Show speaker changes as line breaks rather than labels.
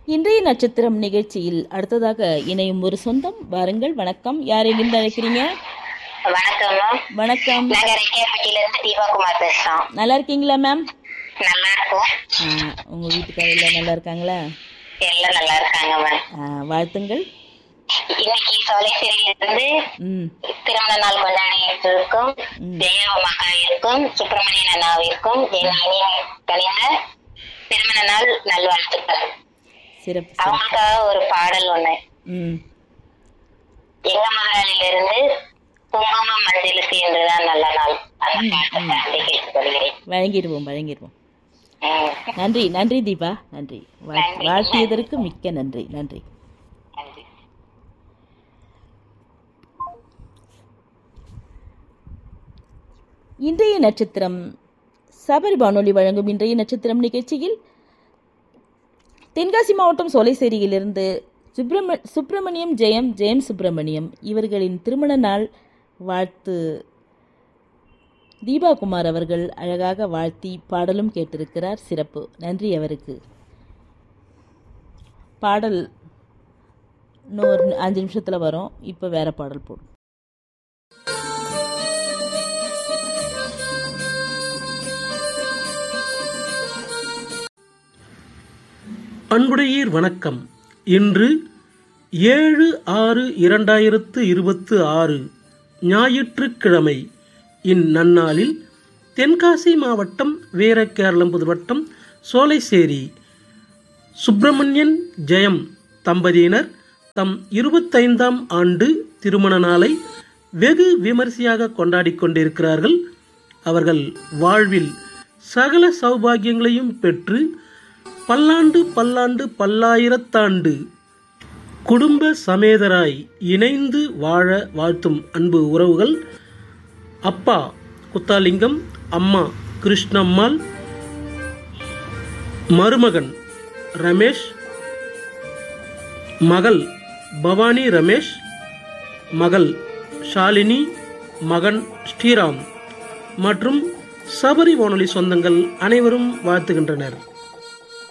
இன்றைய நட்சத்திரம் நிகழ்ச்சியில் அடுத்ததாக இணையும் ஒரு சொந்தம் வாருங்கள் வணக்கம் யார் எங்கிருந்து அழைக்கிறீங்க
வணக்கம்மா
வணக்கம்
நாங்க ரெக்கையப்பட்டியில இருந்து தீபாகுமார் பேசுறோம்
நல்லா இருக்கீங்களா மேம்
நல்லா இருக்கும்
உங்க வீட்டுக்காரர் எல்லாம் நல்லா இருக்காங்களா
எல்லாம் நல்லா இருக்காங்க மேம்
ஆ, வாழ்த்துங்கள்
இன்னைக்கு சோழேஸ்வரியில இருந்து
ம்
திருமண நாள் கொண்டாடியிருக்கும்
ம்.
ஜெயா மகாவிற்கும் சுப்பிரமணியன் அண்ணாவிற்கும் என் இனிய கனிந்த திருமண நாள் நல்வாழ்த்துக்கள்
சிறப்பு சிறப்பு
அவங்களுக்காக ஒரு பாடல் ஒண்ணு
ம்
எங்க மகாலில இருந்து குங்குமம் மஞ்சளுக்கு என்றுதான் நல்ல நாள் அந்த பாட்டை தாண்டி கேட்டுக்கொள்கிறேன்
வழங்கிடுவோம் வழங்கிடுவோம்
ம்.
நன்றி நன்றி தீபா நன்றி வாழ்-
நன்றி.
வாழ்த்தியதற்கு மிக்க நன்றி நன்றி
நன்றி
இன்றைய நட்சத்திரம் சபரி வானொலி வழங்கும் இன்றைய நட்சத்திரம் நிகழ்ச்சியில் தென்காசி மாவட்டம் சோலைசேரியிலிருந்து சுப்பிரம சுப்பிரமணியம் ஜெயம் ஜெயம் சுப்பிரமணியம் இவர்களின் திருமண நாள் வாழ்த்து தீபா குமார் அவர்கள் அழகாக வாழ்த்தி பாடலும் கேட்டிருக்கிறார் சிறப்பு நன்றி அவருக்கு பாடல் இன்னொரு அஞ்சு நிமிஷத்தில் வரும் இப்போ வேற பாடல் போடும்
அன்புடையீர் வணக்கம் இன்று ஏழு ஆறு இரண்டாயிரத்து இருபத்து ஆறு ஞாயிற்றுக்கிழமை இந்நன்னாளில் தென்காசி மாவட்டம் வீரகேரளம்புது வட்டம் சோலைசேரி சுப்பிரமணியன் ஜெயம் தம்பதியினர் தம் இருபத்தைந்தாம் ஆண்டு திருமண நாளை வெகு விமரிசையாக கொண்டாடிக் கொண்டிருக்கிறார்கள் அவர்கள் வாழ்வில் சகல சௌபாகியங்களையும் பெற்று பல்லாண்டு பல்லாண்டு பல்லாயிரத்தாண்டு குடும்ப சமேதராய் இணைந்து வாழ வாழ்த்தும் அன்பு உறவுகள் அப்பா குத்தாலிங்கம் அம்மா கிருஷ்ணம்மாள் மருமகன் ரமேஷ் மகள் பவானி ரமேஷ் மகள் ஷாலினி மகன் ஸ்ரீராம் மற்றும் சபரி வானொலி சொந்தங்கள் அனைவரும் வாழ்த்துகின்றனர்